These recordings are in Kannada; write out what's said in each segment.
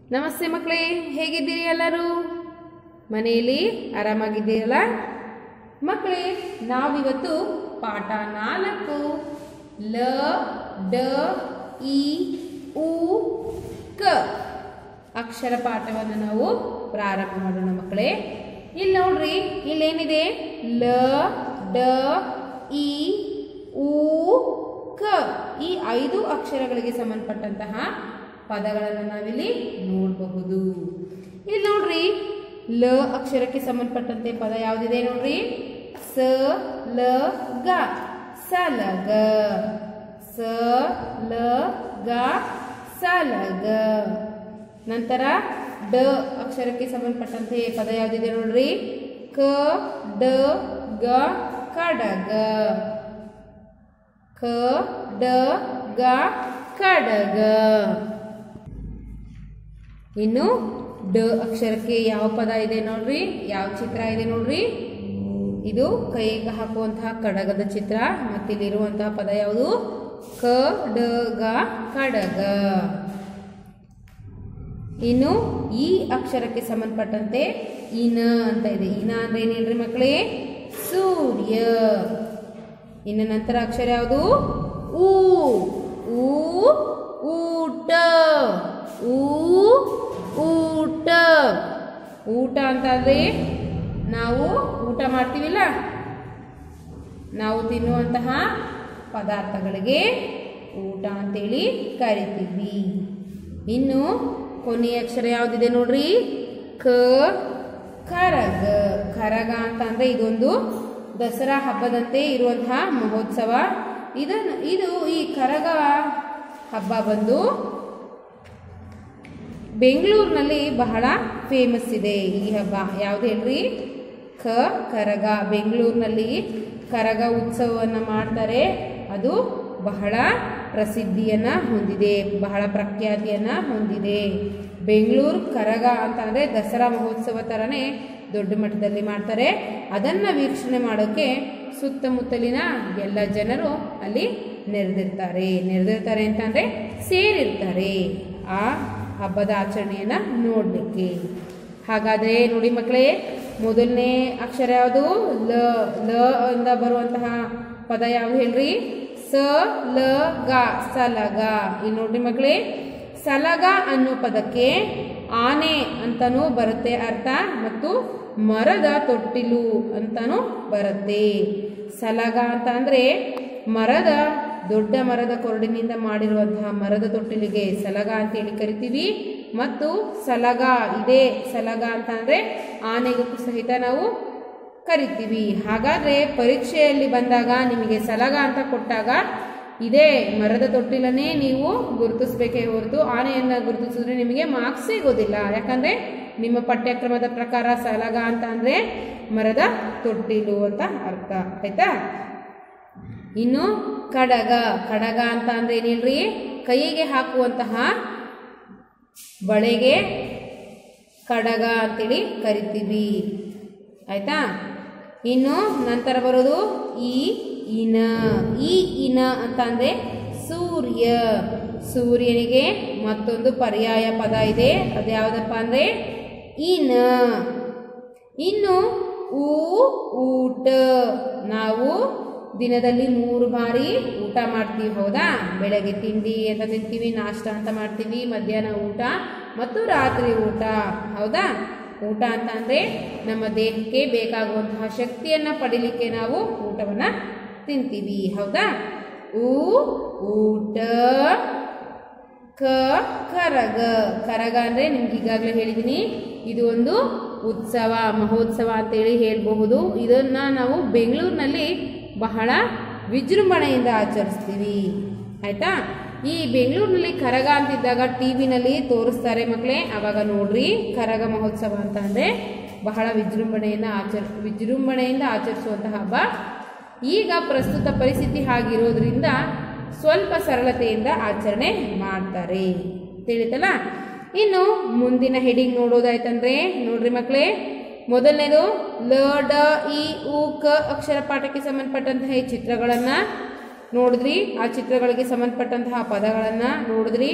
ನಮಸ್ತೆ ಮಕ್ಕಳೇ ಹೇಗಿದ್ದೀರಿ ಎಲ್ಲರೂ ಮನೆಯಲ್ಲಿ ಆರಾಮಾಗಿದ್ದೀರಲ್ಲ ಮಕ್ಕಳೇ ನಾವಿವತ್ತು ಪಾಠ ನಾಲ್ಕು ಲ ಡ ಇ ಉ ಕ ಅಕ್ಷರ ಪಾಠವನ್ನು ನಾವು ಪ್ರಾರಂಭ ಮಾಡೋಣ ಮಕ್ಕಳೇ ಇಲ್ಲಿ ನೋಡ್ರಿ ಇಲ್ಲೇನಿದೆ ಲ ಡ ಇ ಉ ಕ ಈ ಐದು ಅಕ್ಷರಗಳಿಗೆ ಸಂಬಂಧಪಟ್ಟಂತಹ ಪದಗಳನ್ನು ನಾವಿಲ್ಲಿ ನೋಡಬಹುದು ಇಲ್ಲಿ ನೋಡ್ರಿ ಲ ಅಕ್ಷರಕ್ಕೆ ಸಂಬಂಧಪಟ್ಟಂತೆ ಪದ ಯಾವುದಿದೆ ನೋಡ್ರಿ ಸ ಲ ಗ ಸಲಗ ಸ ಲ ಗ ಸಲಗ ನಂತರ ಡ ಅಕ್ಷರಕ್ಕೆ ಸಂಬಂಧಪಟ್ಟಂತೆ ಪದ ಯಾವುದಿದೆ ನೋಡ್ರಿ ಕ ಡ ಗ ಕಡಗ ಕ ಡ ಗ ಕಡಗ ಇನ್ನು ಡ ಅಕ್ಷರಕ್ಕೆ ಯಾವ ಪದ ಇದೆ ನೋಡ್ರಿ ಯಾವ ಚಿತ್ರ ಇದೆ ನೋಡ್ರಿ ಇದು ಕೈಗೆ ಹಾಕುವಂತಹ ಕಡಗದ ಚಿತ್ರ ಮತ್ತಿಲ್ಲಿರುವಂತಹ ಪದ ಯಾವುದು ಕ ಡ ಗ ಕಡಗ ಇನ್ನು ಈ ಅಕ್ಷರಕ್ಕೆ ಸಂಬಂಧಪಟ್ಟಂತೆ ಇನ ಅಂತ ಇದೆ ಇನ ಅಂದ್ರೆ ಏನು ಹೇಳ್ರಿ ಮಕ್ಕಳೇ ಸೂರ್ಯ ಇನ್ನು ನಂತರ ಅಕ್ಷರ ಯಾವುದು ಊ ಊ ಊಟ ಊ ಊಟ ಊಟ ಅಂತ ಅಂದ್ರೆ ನಾವು ಊಟ ಮಾಡ್ತೀವಿಲ್ಲ ನಾವು ತಿನ್ನುವಂತಹ ಪದಾರ್ಥಗಳಿಗೆ ಊಟ ಅಂತೇಳಿ ಕರಿತೀವಿ ಇನ್ನು ಕೊನೆಯ ಅಕ್ಷರ ಯಾವುದಿದೆ ನೋಡ್ರಿ ಕ ಕರಗ ಕರಗ ಅಂತ ಅಂದ್ರೆ ಇದೊಂದು ದಸರಾ ಹಬ್ಬದಂತೆ ಇರುವಂತಹ ಮಹೋತ್ಸವ ಇದನ್ನು ಇದು ಈ ಕರಗ ಹಬ್ಬ ಬಂದು ಬೆಂಗಳೂರಿನಲ್ಲಿ ಬಹಳ ಫೇಮಸ್ ಇದೆ ಈ ಹಬ್ಬ ಯಾವ್ದು ಹೇಳ್ರಿ ಕ ಕರಗ ಬೆಂಗಳೂರಿನಲ್ಲಿ ಕರಗ ಉತ್ಸವವನ್ನು ಮಾಡ್ತಾರೆ ಅದು ಬಹಳ ಪ್ರಸಿದ್ಧಿಯನ್ನ ಹೊಂದಿದೆ ಬಹಳ ಪ್ರಖ್ಯಾತಿಯನ್ನ ಹೊಂದಿದೆ ಬೆಂಗಳೂರು ಕರಗ ಅಂತ ಅಂದರೆ ದಸರಾ ಮಹೋತ್ಸವ ಥರನೇ ದೊಡ್ಡ ಮಟ್ಟದಲ್ಲಿ ಮಾಡ್ತಾರೆ ಅದನ್ನು ವೀಕ್ಷಣೆ ಮಾಡೋಕ್ಕೆ ಸುತ್ತಮುತ್ತಲಿನ ಎಲ್ಲ ಜನರು ಅಲ್ಲಿ ನೆರೆದಿರ್ತಾರೆ ನೆರೆದಿರ್ತಾರೆ ಅಂತಂದರೆ ಸೇರಿರ್ತಾರೆ ಆ ಹಬ್ಬದ ಆಚರಣೆಯನ್ನು ನೋಡಲಿಕ್ಕೆ ಹಾಗಾದರೆ ನೋಡಿ ಮಕ್ಕಳೇ ಮೊದಲನೇ ಅಕ್ಷರ ಯಾವುದು ಲ ಲ ಇಂದ ಬರುವಂತಹ ಪದ ಯಾವುದು ಹೇಳ್ರಿ ಸ ಲ ಗ ಸಲಗ ಇಲ್ಲಿ ನೋಡ್ರಿ ಮಕ್ಕಳೇ ಸಲಗ ಅನ್ನೋ ಪದಕ್ಕೆ ಆನೆ ಅಂತನೂ ಬರುತ್ತೆ ಅರ್ಥ ಮತ್ತು ಮರದ ತೊಟ್ಟಿಲು ಅಂತನೂ ಬರುತ್ತೆ ಸಲಗ ಅಂತ ಅಂದರೆ ಮರದ ದೊಡ್ಡ ಮರದ ಕೊರಡಿನಿಂದ ಮಾಡಿರುವಂತಹ ಮರದ ತೊಟ್ಟಿಲಿಗೆ ಸಲಗ ಅಂತೇಳಿ ಕರಿತೀವಿ ಮತ್ತು ಸಲಗ ಇದೇ ಸಲಗ ಅಂತ ಅಂದರೆ ಆನೆಗೂ ಸಹಿತ ನಾವು ಕರಿತೀವಿ ಹಾಗಾದರೆ ಪರೀಕ್ಷೆಯಲ್ಲಿ ಬಂದಾಗ ನಿಮಗೆ ಸಲಗ ಅಂತ ಕೊಟ್ಟಾಗ ಇದೇ ಮರದ ತೊಟ್ಟಿಲನ್ನೇ ನೀವು ಗುರುತಿಸ್ಬೇಕೇ ಹೊರತು ಆನೆಯನ್ನು ಗುರುತಿಸಿದ್ರೆ ನಿಮಗೆ ಮಾರ್ಕ್ಸ್ ಸಿಗೋದಿಲ್ಲ ಯಾಕಂದರೆ ನಿಮ್ಮ ಪಠ್ಯಕ್ರಮದ ಪ್ರಕಾರ ಸಲಗ ಅಂತ ಅಂದರೆ ಮರದ ತೊಟ್ಟಿಲು ಅಂತ ಅರ್ಥ ಆಯ್ತಾ ಇನ್ನು ಕಡಗ ಕಡಗ ಅಂತ ಅಂದ್ರೆ ಏನಿಲ್ರಿ ಕೈಗೆ ಹಾಕುವಂತಹ ಬಳೆಗೆ ಕಡಗ ಅಂತೇಳಿ ಕರಿತೀವಿ ಆಯ್ತಾ ಇನ್ನು ನಂತರ ಬರೋದು ಈ ಇನ ಈ ಇನ ಅಂತ ಅಂದರೆ ಸೂರ್ಯ ಸೂರ್ಯನಿಗೆ ಮತ್ತೊಂದು ಪರ್ಯಾಯ ಪದ ಇದೆ ಅದು ಯಾವುದಪ್ಪ ಅಂದರೆ ಇನ ಇನ್ನು ಊ ಊಟ ನಾವು ದಿನದಲ್ಲಿ ಮೂರು ಬಾರಿ ಊಟ ಮಾಡ್ತೀವಿ ಹೌದಾ ಬೆಳಗ್ಗೆ ತಿಂಡಿ ಅಂತ ತಿಂತೀವಿ ನಾಷ್ಟ ಅಂತ ಮಾಡ್ತೀವಿ ಮಧ್ಯಾಹ್ನ ಊಟ ಮತ್ತು ರಾತ್ರಿ ಊಟ ಹೌದಾ ಊಟ ಅಂತ ಅಂದರೆ ನಮ್ಮ ದೇಹಕ್ಕೆ ಬೇಕಾಗುವಂತಹ ಶಕ್ತಿಯನ್ನು ಪಡಿಲಿಕ್ಕೆ ನಾವು ಊಟವನ್ನು ತಿಂತೀವಿ ಹೌದಾ ಊ ಊಟ ಕ ಕರಗ ಕರಗ ಅಂದರೆ ನಿಮ್ಗೆ ಈಗಾಗಲೇ ಹೇಳಿದ್ದೀನಿ ಇದು ಒಂದು ಉತ್ಸವ ಮಹೋತ್ಸವ ಅಂತೇಳಿ ಹೇಳಬಹುದು ಇದನ್ನು ನಾವು ಬೆಂಗಳೂರಿನಲ್ಲಿ ಬಹಳ ವಿಜೃಂಭಣೆಯಿಂದ ಆಚರಿಸ್ತೀವಿ ಆಯಿತಾ ಈ ಬೆಂಗಳೂರಿನಲ್ಲಿ ಕರಗ ಅಂತಿದ್ದಾಗ ಟಿ ವಿನಲ್ಲಿ ತೋರಿಸ್ತಾರೆ ಮಕ್ಕಳೇ ಆವಾಗ ನೋಡ್ರಿ ಕರಗ ಮಹೋತ್ಸವ ಅಂತ ಅಂದರೆ ಬಹಳ ವಿಜೃಂಭಣೆಯಿಂದ ಆಚರ್ ವಿಜೃಂಭಣೆಯಿಂದ ಆಚರಿಸುವಂತಹ ಹಬ್ಬ ಈಗ ಪ್ರಸ್ತುತ ಪರಿಸ್ಥಿತಿ ಹಾಗಿರೋದ್ರಿಂದ ಸ್ವಲ್ಪ ಸರಳತೆಯಿಂದ ಆಚರಣೆ ಮಾಡ್ತಾರೆ ತಿಳಿತಲ್ಲ ಇನ್ನು ಮುಂದಿನ ಹೆಡಿಂಗ್ ನೋಡೋದಾಯ್ತಂದ್ರೆ ನೋಡ್ರಿ ಮಕ್ಕಳೇ ಮೊದಲನೇದು ಲ ಡ ಇ ಉ ಕ ಅಕ್ಷರ ಪಾಠಕ್ಕೆ ಸಂಬಂಧಪಟ್ಟಂತಹ ಈ ಚಿತ್ರಗಳನ್ನು ನೋಡಿದ್ರಿ ಆ ಚಿತ್ರಗಳಿಗೆ ಸಂಬಂಧಪಟ್ಟಂತಹ ಪದಗಳನ್ನು ನೋಡಿದ್ರಿ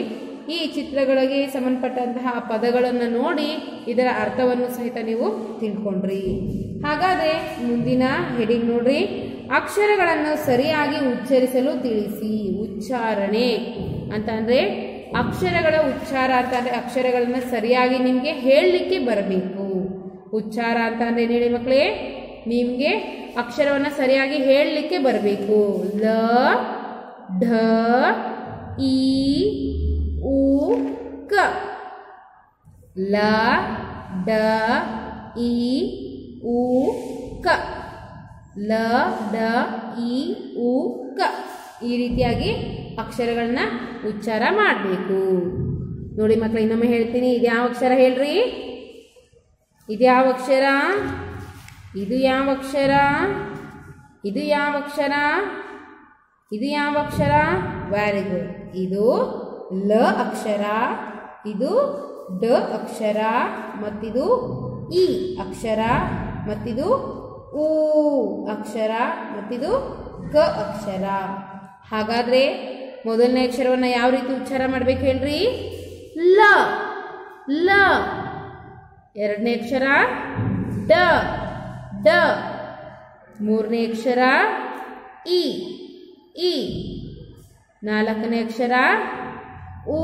ಈ ಚಿತ್ರಗಳಿಗೆ ಸಂಬಂಧಪಟ್ಟಂತಹ ಪದಗಳನ್ನು ನೋಡಿ ಇದರ ಅರ್ಥವನ್ನು ಸಹಿತ ನೀವು ತಿಳ್ಕೊಂಡ್ರಿ ಹಾಗಾದರೆ ಮುಂದಿನ ಹೆಡಿಂಗ್ ನೋಡ್ರಿ ಅಕ್ಷರಗಳನ್ನು ಸರಿಯಾಗಿ ಉಚ್ಚರಿಸಲು ತಿಳಿಸಿ ಉಚ್ಚಾರಣೆ ಅಂತಂದರೆ ಅಕ್ಷರಗಳ ಉಚ್ಚಾರ ಅಂತಂದರೆ ಅಕ್ಷರಗಳನ್ನು ಸರಿಯಾಗಿ ನಿಮಗೆ ಹೇಳಲಿಕ್ಕೆ ಬರಬೇಕು ಉಚ್ಚಾರ ಅಂತ ಅಂದ್ರೆ ಏನು ಹೇಳಿ ಮಕ್ಕಳೇ ನಿಮಗೆ ಅಕ್ಷರವನ್ನು ಸರಿಯಾಗಿ ಹೇಳಲಿಕ್ಕೆ ಬರಬೇಕು ಲ ಢ ಈ ಉ ಕ ಲ ಡ ಈ ಉ ಕ ಲ ಡ ಈ ಉ ಕ ಈ ರೀತಿಯಾಗಿ ಅಕ್ಷರಗಳನ್ನ ಉಚ್ಚಾರ ಮಾಡಬೇಕು ನೋಡಿ ಮಕ್ಕಳು ಇನ್ನೊಮ್ಮೆ ಹೇಳ್ತೀನಿ ಇದು ಯಾವ ಅಕ್ಷರ ಹೇಳ್ರಿ ಇದು ಯಾವ ಅಕ್ಷರ ಇದು ಯಾವ ಅಕ್ಷರ ಇದು ಯಾವ ಅಕ್ಷರ ಇದು ಯಾವ ಅಕ್ಷರ ವೆರಿ ಗುಡ್ ಇದು ಲ ಅಕ್ಷರ ಇದು ಡ ಅಕ್ಷರ ಮತ್ತಿದು ಇ ಅಕ್ಷರ ಮತ್ತಿದು ಊ ಅಕ್ಷರ ಮತ್ತಿದು ಕ ಅಕ್ಷರ ಹಾಗಾದ್ರೆ ಮೊದಲನೇ ಅಕ್ಷರವನ್ನು ಯಾವ ರೀತಿ ಉಚ್ಚಾರ ಮಾಡ್ಬೇಕು ಹೇಳ್ರಿ ಲ ಲ ಎರಡನೇ ಅಕ್ಷರ ಡ ಡ ಮೂರನೇ ಅಕ್ಷರ ಇ ಇ ನಾಲ್ಕನೇ ಅಕ್ಷರ ಊ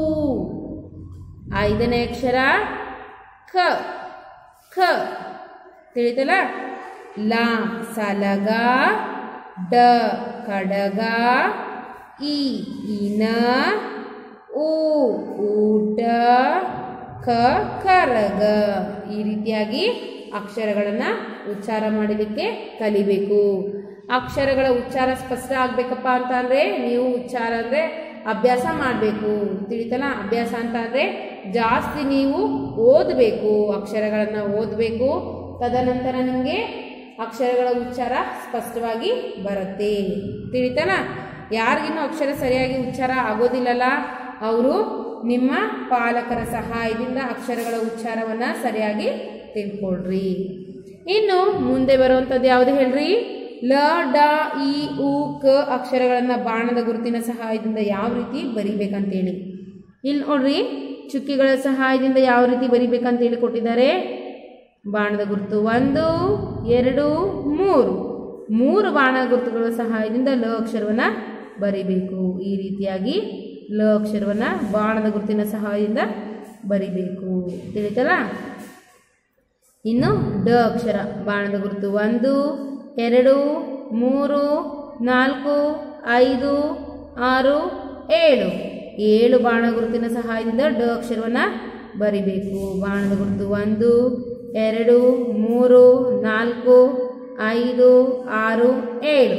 ಐದನೇ ಅಕ್ಷರ ಖ ಖ ತಿಳಿತಲ್ಲ ಲ ಸಲಗ ಡ ಕಡಗ ಇ ಇನ ಊ ಊಟ ಕ ಕರಗ ಈ ರೀತಿಯಾಗಿ ಅಕ್ಷರಗಳನ್ನು ಉಚ್ಚಾರ ಮಾಡಲಿಕ್ಕೆ ಕಲಿಬೇಕು ಅಕ್ಷರಗಳ ಉಚ್ಚಾರ ಸ್ಪಷ್ಟ ಆಗ್ಬೇಕಪ್ಪ ಅಂತ ಅಂದ್ರೆ ನೀವು ಉಚ್ಚಾರ ಅಂದ್ರೆ ಅಭ್ಯಾಸ ಮಾಡಬೇಕು ತಿಳಿತಲ್ಲ ಅಭ್ಯಾಸ ಅಂತ ಅಂದ್ರೆ ಜಾಸ್ತಿ ನೀವು ಓದಬೇಕು ಅಕ್ಷರಗಳನ್ನು ಓದಬೇಕು ತದನಂತರ ನಿಮಗೆ ಅಕ್ಷರಗಳ ಉಚ್ಚಾರ ಸ್ಪಷ್ಟವಾಗಿ ಬರುತ್ತೆ ತಿಳಿತಲ್ಲ ಯಾರಿಗಿನ್ನೂ ಅಕ್ಷರ ಸರಿಯಾಗಿ ಉಚ್ಚಾರ ಆಗೋದಿಲ್ಲಲ್ಲ ಅವರು ನಿಮ್ಮ ಪಾಲಕರ ಸಹಾಯದಿಂದ ಅಕ್ಷರಗಳ ಉಚ್ಚಾರವನ್ನು ಸರಿಯಾಗಿ ತಿಳ್ಕೊಳ್ರಿ ಇನ್ನು ಮುಂದೆ ಬರುವಂಥದ್ದು ಯಾವುದು ಹೇಳ್ರಿ ಲ ಡ ಇ ಉ ಕ ಅಕ್ಷರಗಳನ್ನು ಬಾಣದ ಗುರುತಿನ ಸಹಾಯದಿಂದ ಯಾವ ರೀತಿ ಬರಿಬೇಕಂತೇಳಿ ಇಲ್ಲಿ ನೋಡ್ರಿ ಚುಕ್ಕಿಗಳ ಸಹಾಯದಿಂದ ಯಾವ ರೀತಿ ಬರಿಬೇಕಂತೇಳಿ ಕೊಟ್ಟಿದ್ದಾರೆ ಬಾಣದ ಗುರುತು ಒಂದು ಎರಡು ಮೂರು ಮೂರು ಬಾಣ ಗುರುತುಗಳ ಸಹಾಯದಿಂದ ಲ ಅಕ್ಷರವನ್ನು ಬರಿಬೇಕು ಈ ರೀತಿಯಾಗಿ ಲ ಅಕ್ಷರವನ್ನು ಬಾಣದ ಗುರುತಿನ ಸಹಾಯದಿಂದ ಬರಿಬೇಕು ತಿಳಿತಲ್ಲ ಇನ್ನು ಡ ಅಕ್ಷರ ಬಾಣದ ಗುರುತು ಒಂದು ಎರಡು ಮೂರು ನಾಲ್ಕು ಐದು ಆರು ಏಳು ಏಳು ಬಾಣ ಗುರುತಿನ ಸಹಾಯದಿಂದ ಡ ಅಕ್ಷರವನ್ನು ಬರಿಬೇಕು ಬಾಣದ ಗುರುತು ಒಂದು ಎರಡು ಮೂರು ನಾಲ್ಕು ಐದು ಆರು ಏಳು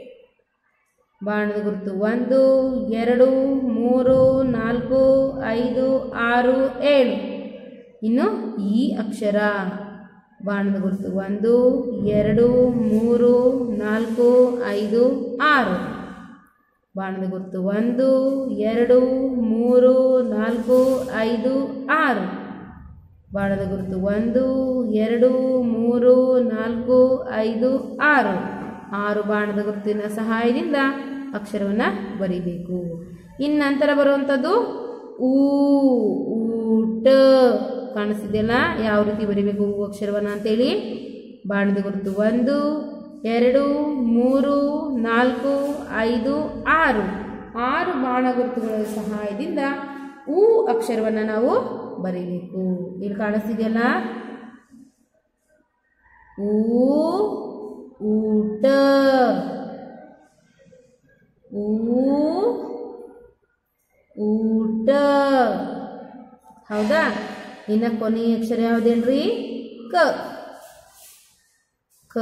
ಬಾಣದ ಗುರುತು ಒಂದು ಎರಡು ಮೂರು ನಾಲ್ಕು ಐದು ಆರು ಏಳು ಇನ್ನು ಈ ಅಕ್ಷರ ಬಾಣದ ಗುರುತು ಒಂದು ಎರಡು ಮೂರು ನಾಲ್ಕು ಐದು ಆರು ಬಾಣದ ಗುರುತು ಒಂದು ಎರಡು ಮೂರು ನಾಲ್ಕು ಐದು ಆರು ಬಾಣದ ಗುರುತು ಒಂದು ಎರಡು ಮೂರು ನಾಲ್ಕು ಐದು ಆರು ಆರು ಬಾಣದ ಗುರುತಿನ ಸಹಾಯದಿಂದ ಅಕ್ಷರವನ್ನು ಬರಿಬೇಕು ಇನ್ನು ನಂತರ ಬರುವಂಥದ್ದು ಊ ಊಟ ಕಾಣಿಸ್ತಿದೆಯಲ್ಲ ಯಾವ ರೀತಿ ಬರಿಬೇಕು ಹೂ ಅಕ್ಷರವನ್ನು ಅಂತೇಳಿ ಬಾಣದ ಗುರುತು ಒಂದು ಎರಡು ಮೂರು ನಾಲ್ಕು ಐದು ಆರು ಆರು ಬಾಣ ಗುರುತುಗಳ ಸಹಾಯದಿಂದ ಊ ಅಕ್ಷರವನ್ನು ನಾವು ಬರೀಬೇಕು ಇಲ್ಲಿ ಕಾಣಿಸ್ತಿದೆಯಲ್ಲ ಊ ಊಟ ಊ ಊಟ ಹೌದಾ ಇನ್ನು ಕೊನೆಯ ಅಕ್ಷರ ಯಾವುದೇನ್ರಿ ಕ ಕ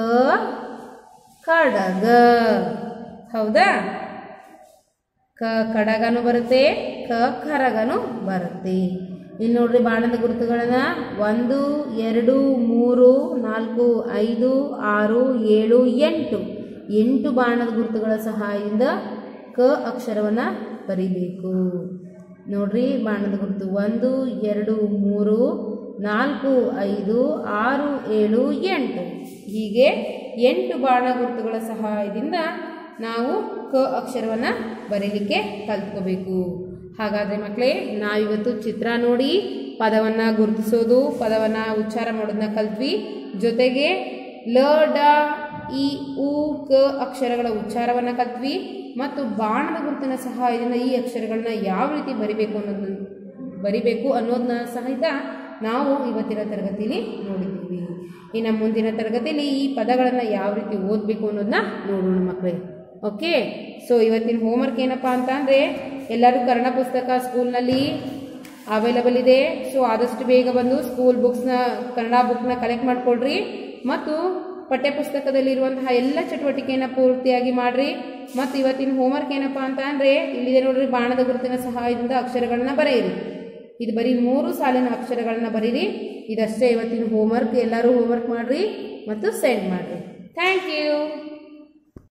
ಕಡಗ ಹೌದಾ ಕ ಕಡಗನು ಬರುತ್ತೆ ಕ ಕರಗನು ಬರುತ್ತೆ ಇಲ್ಲಿ ನೋಡ್ರಿ ಬಾಣದ ಗುರುತುಗಳನ್ನ ಒಂದು ಎರಡು ಮೂರು ನಾಲ್ಕು ಐದು ಆರು ಏಳು ಎಂಟು ಎಂಟು ಬಾಣದ ಗುರುತುಗಳ ಸಹಾಯದಿಂದ ಕ ಅಕ್ಷರವನ್ನು ಬರಿಬೇಕು ನೋಡ್ರಿ ಬಾಣದ ಗುರುತು ಒಂದು ಎರಡು ಮೂರು ನಾಲ್ಕು ಐದು ಆರು ಏಳು ಎಂಟು ಹೀಗೆ ಎಂಟು ಬಾಣ ಗುರುತುಗಳ ಸಹಾಯದಿಂದ ನಾವು ಕ ಅಕ್ಷರವನ್ನು ಬರೀಲಿಕ್ಕೆ ಕಲ್ತ್ಕೋಬೇಕು ಹಾಗಾದರೆ ಮಕ್ಕಳೇ ನಾವಿವತ್ತು ಚಿತ್ರ ನೋಡಿ ಪದವನ್ನು ಗುರುತಿಸೋದು ಪದವನ್ನು ಉಚ್ಚಾರ ಮಾಡೋದನ್ನ ಕಲ್ತ್ವಿ ಜೊತೆಗೆ ಲ ಡ ಇ ಉ ಕ ಅಕ್ಷರಗಳ ಉಚ್ಚಾರವನ್ನು ಕಲ್ತ್ವಿ ಮತ್ತು ಬಾಣದ ಗುರುತಿನ ಸಹಾಯದಿಂದ ಈ ಅಕ್ಷರಗಳನ್ನ ಯಾವ ರೀತಿ ಬರಿಬೇಕು ಅನ್ನೋದನ್ನ ಬರಿಬೇಕು ಅನ್ನೋದನ್ನ ಸಹಿತ ನಾವು ಇವತ್ತಿನ ತರಗತಿಯಲ್ಲಿ ನೋಡಿದ್ದೀವಿ ಇನ್ನು ಮುಂದಿನ ತರಗತಿಯಲ್ಲಿ ಈ ಪದಗಳನ್ನು ಯಾವ ರೀತಿ ಓದಬೇಕು ಅನ್ನೋದನ್ನ ನೋಡೋಣ ಮಕ್ಕಳೇ ಓಕೆ ಸೊ ಇವತ್ತಿನ ಹೋಮ್ವರ್ಕ್ ಏನಪ್ಪ ಅಂತ ಅಂದರೆ ಎಲ್ಲರೂ ಕನ್ನಡ ಪುಸ್ತಕ ಸ್ಕೂಲ್ನಲ್ಲಿ ಅವೈಲಬಲ್ ಇದೆ ಸೊ ಆದಷ್ಟು ಬೇಗ ಬಂದು ಸ್ಕೂಲ್ ಬುಕ್ಸ್ನ ಕನ್ನಡ ಬುಕ್ನ ಕಲೆಕ್ಟ್ ಮಾಡಿಕೊಡ್ರಿ ಮತ್ತು ಪಠ್ಯಪುಸ್ತಕದಲ್ಲಿರುವಂತಹ ಎಲ್ಲ ಚಟುವಟಿಕೆಯನ್ನು ಪೂರ್ತಿಯಾಗಿ ಮಾಡಿರಿ ಮತ್ತು ಇವತ್ತಿನ ಹೋಮ್ವರ್ಕ್ ಏನಪ್ಪ ಅಂತ ಅಂದರೆ ಇಲ್ಲಿದೆ ನೋಡ್ರಿ ಬಾಣದ ಗುರುತಿನ ಸಹಾಯದಿಂದ ಅಕ್ಷರಗಳನ್ನ ಬರೆಯಿರಿ ಇದು ಬರೀ ಮೂರು ಸಾಲಿನ ಅಕ್ಷರಗಳನ್ನ ಬರೀರಿ ಇದಷ್ಟೇ ಇವತ್ತಿನ ಹೋಮ್ವರ್ಕ್ ಎಲ್ಲರೂ ಹೋಮ್ವರ್ಕ್ ಮಾಡಿರಿ ಮತ್ತು ಸೆಂಡ್ ಮಾಡಿರಿ ಥ್ಯಾಂಕ್ ಯು